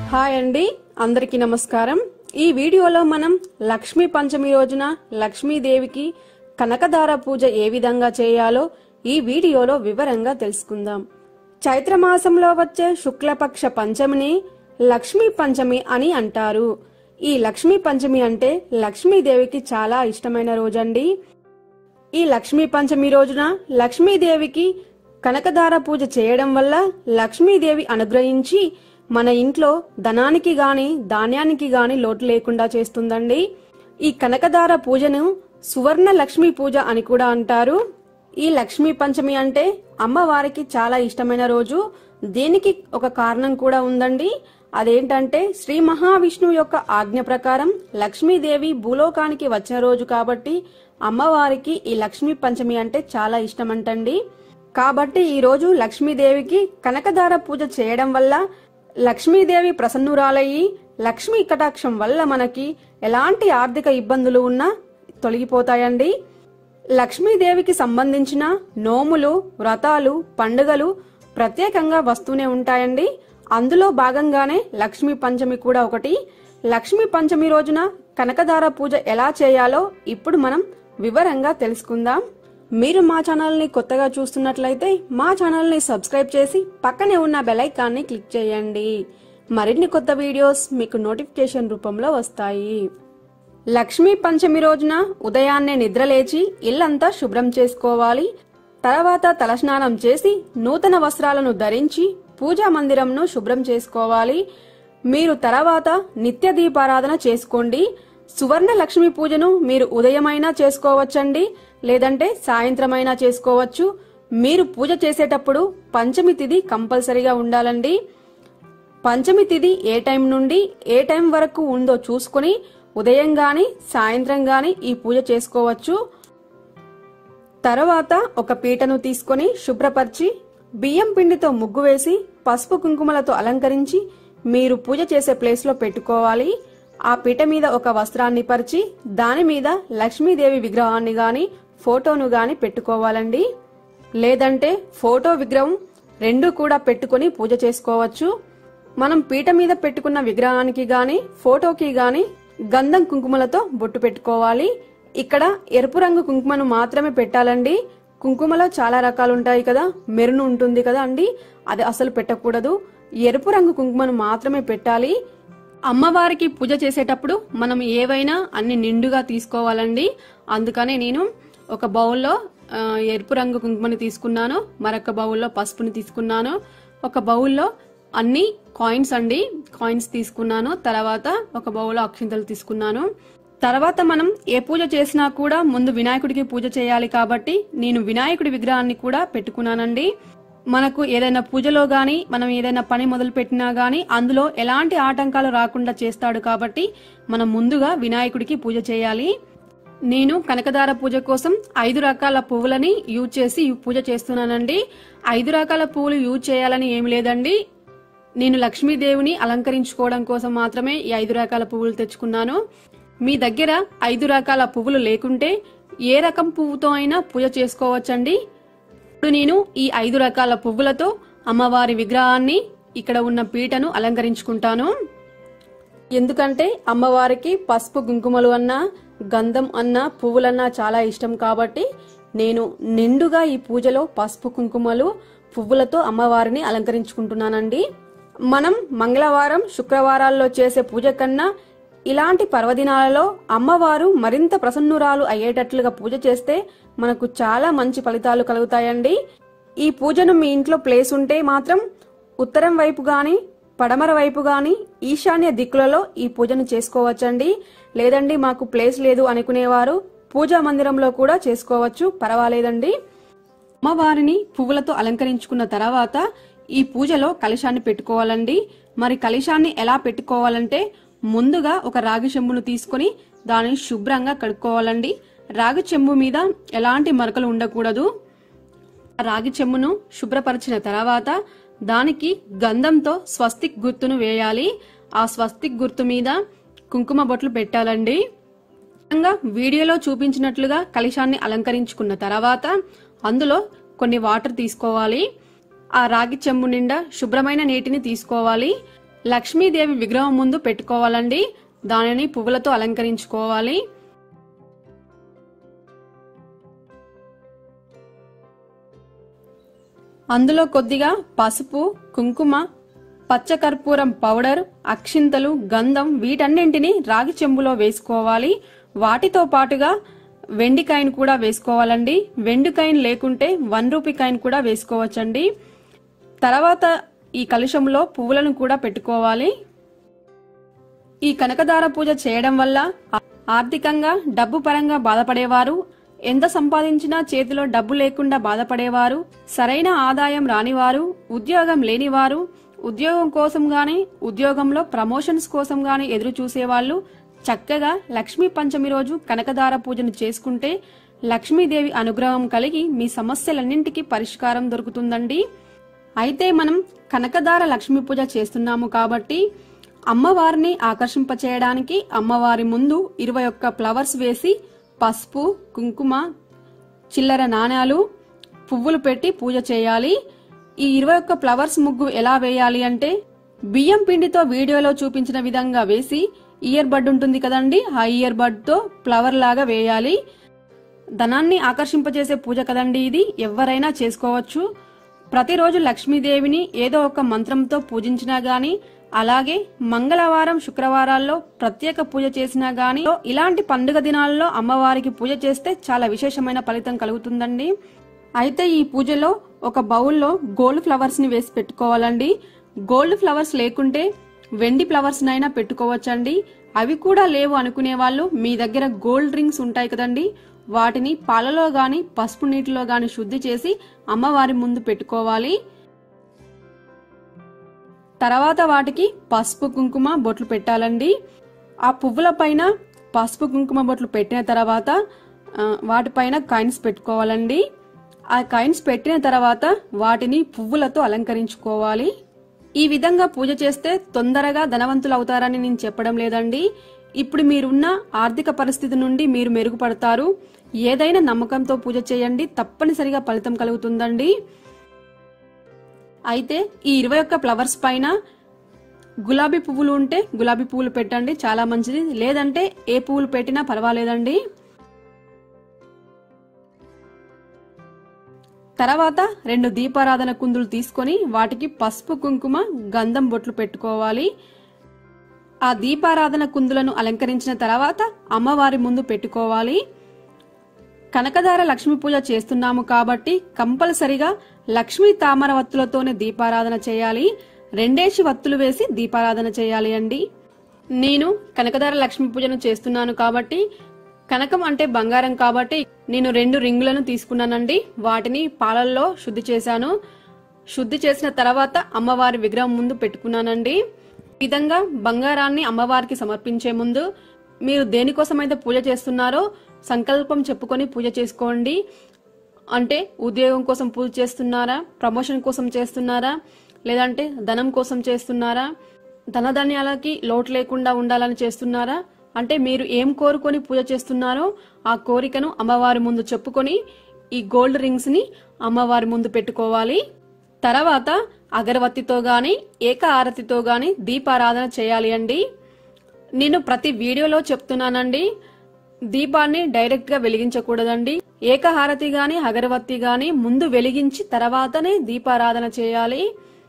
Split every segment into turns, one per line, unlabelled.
hi అండి అందరికీ నమస్కారం ఈ వీడియోలో మనం లక్ష్మీ పంచమి రోజున లక్ష్మీదేవికి కనకదార పూజ ఏ విధంగా చేయాలో ఈ వీడియోలో వివరంగా తెలుసుకుందాం చైత్రమాసంలో వచ్చే శుక్లపక్ష పంచమిని లక్ష్మీ పంచమి అని అంటారు ఈ లక్ష్మీ పంచమి అంటే లక్ష్మీదేవికి చాలా ఇష్టమైన రోజండి ఈ లక్ష్మీ పంచమి రోజున లక్ష్మీదేవికి కనకదార పూజ చేయడం వల్ల లక్ష్మీదేవి అనుగ్రహించి మన ఇంట్లో ధనానికి గాని ధాన్యానికి గాని లోటు లేకుండా చేస్తుందండి ఈ కనకదార పూజను సువర్ణ లక్ష్మీ పూజ అని కూడా అంటారు ఈ లక్ష్మీ పంచమి అంటే అమ్మవారికి చాలా ఇష్టమైన రోజు దీనికి ఒక కారణం కూడా ఉందండి అదేంటంటే శ్రీ మహావిష్ణువు యొక్క ఆజ్ఞ ప్రకారం లక్ష్మీదేవి భూలోకానికి వచ్చిన రోజు కాబట్టి అమ్మవారికి ఈ లక్ష్మీ పంచమి అంటే చాలా ఇష్టమంటండి కాబట్టి ఈ రోజు లక్ష్మీదేవికి కనకదార పూజ చేయడం వల్ల లక్ష్మీదేవి ప్రసన్నురాలయ్యి లక్ష్మీ కటాక్షం వల్ల మనకి ఎలాంటి ఆర్థిక ఇబ్బందులు ఉన్నా తొలగిపోతాయండి లక్ష్మీదేవికి సంబంధించిన నోములు వ్రతాలు పండుగలు ప్రత్యేకంగా వస్తూనే ఉంటాయండి అందులో భాగంగానే లక్ష్మీ పంచమి కూడా ఒకటి లక్ష్మీ పంచమి రోజున కనకదార పూజ ఎలా చేయాలో ఇప్పుడు మనం వివరంగా తెలుసుకుందాం మీరు మా ఛానల్ని కొత్తగా చూస్తున్నట్లయితే మా ఛానల్ని సబ్స్క్రైబ్ చేసి పక్కనే ఉన్న బెల్ ఐకాన్ని క్లిక్ చేయండి మరిన్ని కొత్త వీడియోస్ మీకు నోటిఫికేషన్ రూపంలో వస్తాయి లక్ష్మీ పంచమి రోజున ఉదయాన్నే నిద్రలేచి ఇల్లంతా శుభ్రం చేసుకోవాలి తర్వాత తలస్నానం చేసి నూతన వస్త్రాలను ధరించి పూజా మందిరంను శుభ్రం చేసుకోవాలి మీరు తర్వాత నిత్య దీపారాధన చేసుకోండి సువర్ణ లక్ష్మి పూజను మీరు ఉదయమైనా చేసుకోవచ్చండి లేదంటే సాయంత్రమైనా చేసుకోవచ్చు మీరు పూజ చేసేటప్పుడు పంచమి తిథి కంపల్సరీగా ఉండాలండి పంచమి తిథి ఏ టైం నుండి ఏ టైం వరకు ఉందో చూసుకుని ఉదయం గాని సాయంత్రం గాని ఈ పూజ చేసుకోవచ్చు తర్వాత ఒక పీటను తీసుకొని శుభ్రపరిచి బియ్యం పిండితో ముగ్గు వేసి పసుపు కుంకుమలతో అలంకరించి మీరు పూజ చేసే ప్లేస్ లో పెట్టుకోవాలి ఆ పీట మీద ఒక వస్త్రాన్ని పరిచి దాని మీద లక్ష్మీదేవి విగ్రహాన్ని గాని ఫోటోను గాని పెట్టుకోవాలండి లేదంటే ఫోటో విగ్రహం రెండు కూడా పెట్టుకొని పూజ చేసుకోవచ్చు మనం పీట మీద పెట్టుకున్న విగ్రహానికి గాని ఫోటోకి గాని గంధం కుంకుమలతో బొట్టు పెట్టుకోవాలి ఇక్కడ ఎరుపు రంగు కుంకుమను మాత్రమే పెట్టాలండి కుంకుమలో చాలా రకాలు ఉంటాయి కదా మెరును ఉంటుంది కదా అండి అది అసలు పెట్టకూడదు ఎరుపు రంగు కుంకుమను మాత్రమే పెట్టాలి అమ్మవారికి పూజ చేసేటప్పుడు మనం ఏవైనా అన్ని నిండుగా తీసుకోవాలండి అందుకనే నేను ఒక బౌల్లో ఆ, ఎరుపు రంగు కుంకుమని తీసుకున్నాను మరొక బౌల్లో పసుపుని తీసుకున్నాను ఒక బౌల్లో అన్ని కాయిన్స్ అండి కాయిన్స్ తీసుకున్నాను తర్వాత ఒక బౌల్లో అక్షింతలు తీసుకున్నాను తర్వాత మనం ఏ పూజ చేసినా కూడా ముందు వినాయకుడికి పూజ చేయాలి కాబట్టి నేను వినాయకుడి విగ్రహాన్ని కూడా పెట్టుకున్నానండి మనకు ఏదైనా పూజలో గాని మనం ఏదైనా పని మొదలు పెట్టినా గాని అందులో ఎలాంటి ఆటంకాలు రాకుండా చేస్తాడు కాబట్టి మనం ముందుగా వినాయకుడికి పూజ చేయాలి నేను కనకదార పూజ కోసం ఐదు రకాల పువ్వులని యూజ్ చేసి ఈ పూజ చేస్తున్నానండి ఐదు రకాల పువ్వులు యూజ్ చేయాలని ఏమి లేదండి నేను లక్ష్మీదేవిని అలంకరించుకోవడం కోసం మాత్రమే ఈ ఐదు రకాల పువ్వులు తెచ్చుకున్నాను మీ దగ్గర ఐదు రకాల పువ్వులు లేకుంటే ఏ రకం పువ్వుతో అయినా పూజ చేసుకోవచ్చండి ఇప్పుడు నేను ఈ ఐదు రకాల పువ్వులతో అమ్మవారి విగ్రహాన్ని ఇక్కడ ఉన్న పీటను అలంకరించుకుంటాను ఎందుకంటే అమ్మవారికి పసుపు కుంకుమలు అన్నా గంధం అన్నా పువ్వులన్నా చాలా ఇష్టం కాబట్టి నేను నిండుగా ఈ పూజలో పసుపు కుంకుమలు పువ్వులతో అమ్మవారిని అలంకరించుకుంటున్నానండి మనం మంగళవారం శుక్రవారాల్లో చేసే పూజ కన్నా ఇలాంటి పర్వదినాలలో అమ్మవారు మరింత ప్రసన్నురాలు అయ్యేటట్లుగా పూజ చేస్తే మనకు చాలా మంచి ఫలితాలు కలుగుతాయండి ఈ పూజను మీ ఇంట్లో ప్లేస్ ఉంటే మాత్రం ఉత్తరం వైపు గాని పడమర వైపు గాని ఈశాన్య దిక్కులలో ఈ పూజను చేసుకోవచ్చండి లేదండి మాకు ప్లేస్ లేదు అనుకునేవారు పూజా మందిరంలో కూడా చేసుకోవచ్చు పర్వాలేదండి అమ్మవారిని పువ్వులతో అలంకరించుకున్న తర్వాత ఈ పూజలో కలశాన్ని పెట్టుకోవాలండి మరి కలశాన్ని ఎలా పెట్టుకోవాలంటే ముందుగా ఒక రాగి చెంబును తీసుకొని దానిని శుభ్రంగా కడుక్కోవాలండి రాగి చెంబు మీద ఎలాంటి మరకలు ఉండకూడదు రాగి చెంబును శుభ్రపరిచిన తర్వాత దానికి గంధంతో స్వస్తిక్ గుర్తును వేయాలి ఆ స్వస్తిక్ గుర్తు మీద కుంకుమ బొట్లు పెట్టాలండి విధంగా వీడియోలో చూపించినట్లుగా కలశాన్ని అలంకరించుకున్న తర్వాత అందులో కొన్ని వాటర్ తీసుకోవాలి ఆ రాగి చెంబు నిండా శుభ్రమైన నీటిని తీసుకోవాలి లక్ష్మీదేవి విగ్రహం ముందు పెట్టుకోవాలండి దానిని పువ్వులతో అలంకరించుకోవాలి అందులో కొద్దిగా పసుపు కుంకుమ పచ్చకర్పూరం పౌడర్ అక్షింతలు గంధం వీటన్నింటినీ రాగి చెంబులో వేసుకోవాలి వాటితో పాటుగా వెండి కాయిన్ కూడా వేసుకోవాలండి వెండి కాయిన్ లేకుంటే వన్ రూపీ కాయిన్ కూడా వేసుకోవచ్చండి తర్వాత ఈ కలుషంలో పువ్వులను కూడా పెట్టుకోవాలి ఈ కనకదార పూజ చేయడం వల్ల ఆ- ఆర్థికంగా డబ్బు పరంగా బాధపడేవారు ఎంత సంపాదించినా చేతిలో డబ్బు లేకుండా బాధపడేవారు సరైన ఆదాయం రానివారు ఉద్యోగం లేనివారు ఉద్యోగం కోసం గాని ఉద్యోగంలో ప్రమోషన్స్ కోసం గాని ఎదురు చూసేవాళ్ళు చక్కగా లక్ష్మీ పంచమి రోజు కనకదార పూజను చేసుకుంటే లక్ష్మీదేవి అనుగ్రహం కలిగి మీ సమస్యలన్నింటికీ పరిష్కారం దొరుకుతుందండి అయితే మనం కనకదార లక్ష్మీ పూజ చేస్తున్నాము కాబట్టి అమ్మవారిని ఆకర్షింపచేయడానికి అమ్మవారి ముందు ఇరవై ఒక్క ఫ్లవర్స్ వేసి పసుపు కుంకుమ చిల్లర నాణాలు పువ్వులు పెట్టి పూజ చేయాలి ఈ ఇరవై ఒక్క ఫ్లవర్స్ ముగ్గు ఎలా వేయాలి అంటే బియ్యం పిండితో వీడియోలో చూపించిన విధంగా వేసి ఇయర్ బడ్ ఉంటుంది కదండి ఆ ఇయర్ బడ్ తో ఫ్లవర్ లాగా వేయాలి ధనాన్ని ఆకర్షింపజేసే పూజ కదండి ఇది ఎవరైనా చేసుకోవచ్చు ప్రతిరోజు లక్ష్మీదేవిని ఏదో ఒక మంత్రంతో పూజించినా గాని అలాగే మంగళవారం శుక్రవారాల్లో ప్రత్యేక పూజ చేసినా గాని ఇలాంటి పండుగ దినాల్లో అమ్మవారికి పూజ చేస్తే చాలా విశేషమైన ఫలితం కలుగుతుందండి అయితే ఈ పూజలో ఒక బౌల్లో గోల్డ్ ఫ్లవర్స్ ని వేసి పెట్టుకోవాలండి గోల్డ్ ఫ్లవర్స్ లేకుంటే వెండి ఫ్లవర్స్ నైనా పెట్టుకోవచ్చండి అవి కూడా లేవు అనుకునే వాళ్ళు మీ దగ్గర గోల్డ్ రింగ్స్ ఉంటాయి కదండి వాటిని పాలలో గాని పసుపు నీటిలో గాని శుద్ధి చేసి అమ్మవారి ముందు పెట్టుకోవాలి తర్వాత వాటికి పసుపు కుంకుమ బొట్లు పెట్టాలండి ఆ పువ్వుల పైన పసుపు కుంకుమ బొట్లు పెట్టిన తర్వాత ఆ, వాటిపైన కాయిన్స్ పెట్టుకోవాలండి ఆ కాయిన్స్ పెట్టిన తర్వాత వాటిని పువ్వులతో అలంకరించుకోవాలి ఈ విధంగా పూజ చేస్తే తొందరగా ధనవంతులు అవుతారని నేను చెప్పడం లేదండి ఇప్పుడు మీరున్న ఆర్థిక పరిస్థితి నుండి మీరు మెరుగుపడతారు ఏదైనా నమ్మకంతో పూజ చేయండి తప్పనిసరిగా ఫలితం కలుగుతుందండి అయితే ఈ ఇరవై ఒక్క ఫ్లవర్స్ పైన గులాబీ పువ్వులు ఉంటే గులాబీ పువ్వులు పెట్టండి చాలా మంచిది లేదంటే ఏ పువ్వులు పెట్టినా పర్వాలేదండి తర్వాత రెండు దీపారాధన కుందులు తీసుకొని వాటికి పసుపు కుంకుమ గంధం బొట్లు పెట్టుకోవాలి ఆ దీపారాధన కుందులను అలంకరించిన తర్వాత అమ్మవారి ముందు పెట్టుకోవాలి కనకదార లక్ష్మీ పూజ చేస్తున్నాము కాబట్టి కంపల్సరిగా లక్ష్మీ తామర వత్తులతోనే దీపారాధన చేయాలి రెండేసి వత్తులు వేసి దీపారాధన చేయాలి అండి నేను కనకదార లక్ష్మీ పూజను చేస్తున్నాను కాబట్టి కనకం అంటే బంగారం కాబట్టి నేను రెండు రింగులను తీసుకున్నానండి వాటిని పాలల్లో శుద్ధి చేశాను శుద్ధి చేసిన తర్వాత అమ్మవారి విగ్రహం ముందు పెట్టుకున్నానండి ఈ విధంగా బంగారాన్ని అమ్మవారికి సమర్పించే ముందు మీరు దేనికోసమైతే పూజ చేస్తున్నారో సంకల్పం చెప్పుకొని పూజ చేసుకోండి అంటే ఉద్యోగం కోసం పూజ చేస్తున్నారా ప్రమోషన్ కోసం చేస్తున్నారా లేదంటే ధనం కోసం చేస్తున్నారా ధనధాన్యాలకి లోటు లేకుండా ఉండాలని చేస్తున్నారా అంటే మీరు ఏం కోరుకొని పూజ చేస్తున్నారో ఆ కోరికను అమ్మవారి ముందు చెప్పుకొని ఈ గోల్డ్ రింగ్స్ ని అమ్మవారి ముందు పెట్టుకోవాలి తర్వాత అగరవత్తితో గాని ఏక ఆరతితో గాని దీపారాధన చేయాలి అండి నేను ప్రతి వీడియోలో చెప్తున్నానండి దీపాన్ని డైరెక్ట్ గా వెలిగించకూడదండి ఏకహారతి గాని అగరవత్తి గాని ముందు వెలిగించి తర్వాతనే దీపారాధన చేయాలి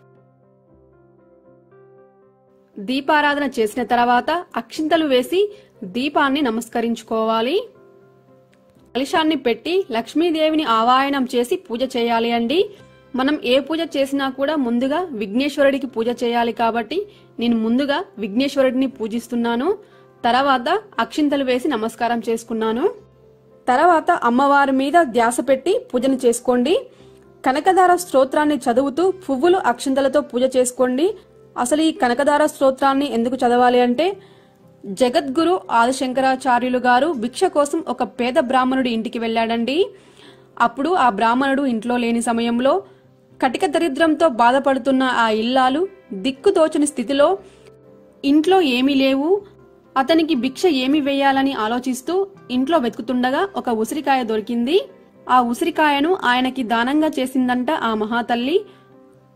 దీపారాధన చేసిన తర్వాత అక్షింతలు వేసి దీపాన్ని నమస్కరించుకోవాలి కలశాన్ని పెట్టి లక్ష్మీదేవిని ఆవాహనం చేసి పూజ చేయాలి అండి మనం ఏ పూజ చేసినా కూడా ముందుగా విఘ్నేశ్వరుడికి పూజ చేయాలి కాబట్టి నేను ముందుగా విఘ్నేశ్వరుడిని పూజిస్తున్నాను తర్వాత అక్షింతలు వేసి నమస్కారం చేసుకున్నాను తర్వాత అమ్మవారి మీద ధ్యాస పెట్టి పూజను చేసుకోండి కనకదార స్తోత్రాన్ని చదువుతూ పువ్వులు అక్షింతలతో పూజ చేసుకోండి అసలు ఈ కనకదార స్తోత్రాన్ని ఎందుకు చదవాలి అంటే జగద్గురు ఆదిశంకరాచార్యులు గారు భిక్ష కోసం ఒక పేద బ్రాహ్మణుడి ఇంటికి వెళ్ళాడండి అప్పుడు ఆ బ్రాహ్మణుడు ఇంట్లో లేని సమయంలో కటిక దరిద్రంతో బాధపడుతున్న ఆ ఇల్లాలు దిక్కుతోచని స్థితిలో ఇంట్లో ఏమీ లేవు అతనికి భిక్ష ఏమి వేయాలని ఆలోచిస్తూ ఇంట్లో వెతుకుతుండగా ఒక ఉసిరికాయ దొరికింది ఆ ఉసిరికాయను ఆయనకి దానంగా చేసిందంట ఆ మహాతల్లి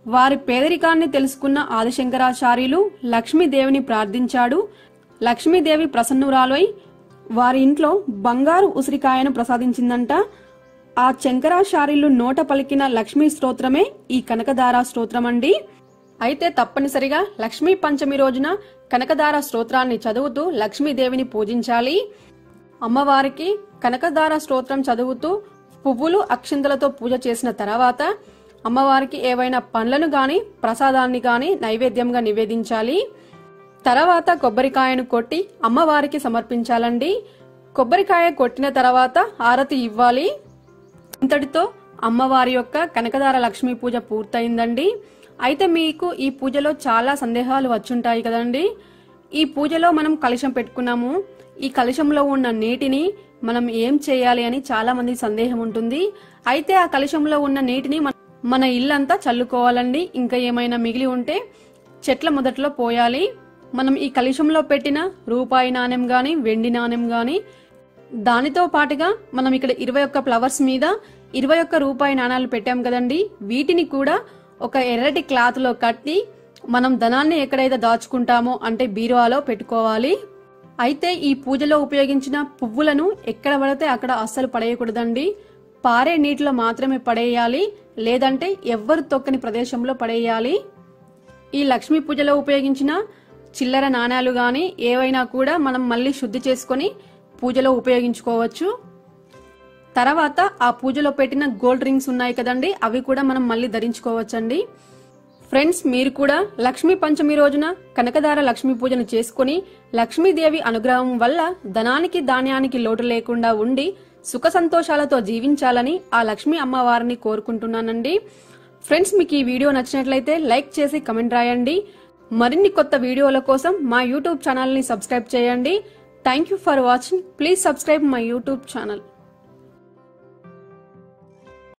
వారి పేదరికాన్ని తెలుసుకున్న ఆదిశంకరాచార్యులు లక్ష్మీదేవిని ప్రార్థించాడు లక్ష్మీదేవి ప్రసన్నురాలై వారి ఇంట్లో బంగారు ఉసిరికాయను ప్రసాదించిందంట ఆ శంకరాచార్యులు నోట పలికిన లక్ష్మీ స్తోత్రమే ఈ కనకదార స్తోత్రం అండి అయితే తప్పనిసరిగా లక్ష్మీ పంచమి రోజున కనకదార స్తోత్రాన్ని చదువుతూ లక్ష్మీదేవిని పూజించాలి అమ్మవారికి కనకదార స్తోత్రం చదువుతూ పువ్వులు అక్షింతలతో పూజ చేసిన తర్వాత అమ్మవారికి ఏవైనా పండ్లను గాని ప్రసాదాన్ని గాని నైవేద్యంగా నివేదించాలి తర్వాత కొబ్బరికాయను కొట్టి అమ్మవారికి సమర్పించాలండి కొబ్బరికాయ కొట్టిన తర్వాత హారతి ఇవ్వాలి ఇంతటితో అమ్మవారి యొక్క కనకదార లక్ష్మీ పూజ పూర్తయిందండి అయితే మీకు ఈ పూజలో చాలా సందేహాలు వచ్చుంటాయి కదండి ఈ పూజలో మనం కలశం పెట్టుకున్నాము ఈ కలశంలో ఉన్న నీటిని మనం ఏం చేయాలి అని చాలా మంది సందేహం ఉంటుంది అయితే ఆ కలశంలో ఉన్న నీటిని మన- మన ఇల్లంతా చల్లుకోవాలండి ఇంకా ఏమైనా మిగిలి ఉంటే చెట్ల మొదట్లో పోయాలి మనం ఈ కలశంలో పెట్టిన రూపాయి నాణెం గాని వెండి నాణెం గాని దానితో పాటుగా మనం ఇక్కడ ఇరవై ఒక్క ఫ్లవర్స్ మీద ఇరవై ఒక్క రూపాయి నాణాలు పెట్టాం కదండి వీటిని కూడా ఒక ఎర్రటి క్లాత్ లో కట్టి మనం ధనాన్ని ఎక్కడైతే దాచుకుంటామో అంటే బీరువాలో పెట్టుకోవాలి అయితే ఈ పూజలో ఉపయోగించిన పువ్వులను ఎక్కడ పడితే అక్కడ అస్సలు పడేయకూడదండి పారే నీటిలో మాత్రమే పడేయాలి లేదంటే ఎవ్వరు తొక్కని ప్రదేశంలో పడేయాలి ఈ లక్ష్మీ పూజలో ఉపయోగించిన చిల్లర నాణాలు గాని ఏవైనా కూడా మనం మళ్ళీ శుద్ధి చేసుకొని పూజలో ఉపయోగించుకోవచ్చు తర్వాత ఆ పూజలో పెట్టిన గోల్డ్ రింగ్స్ ఉన్నాయి కదండి అవి కూడా మనం మళ్ళీ ధరించుకోవచ్చండి ఫ్రెండ్స్ మీరు కూడా లక్ష్మీ పంచమి రోజున కనకదార లక్ష్మీ పూజను చేసుకుని లక్ష్మీదేవి అనుగ్రహం వల్ల ధనానికి ధాన్యానికి లోటు లేకుండా ఉండి సుఖ సంతోషాలతో జీవించాలని ఆ లక్ష్మీ అమ్మవారిని కోరుకుంటున్నానండి ఫ్రెండ్స్ మీకు ఈ వీడియో నచ్చినట్లయితే లైక్ చేసి కమెంట్ రాయండి మరిన్ని కొత్త వీడియోల కోసం మా యూట్యూబ్ ఛానల్ని సబ్స్క్రైబ్ చేయండి thank you for watching please subscribe my YouTube channel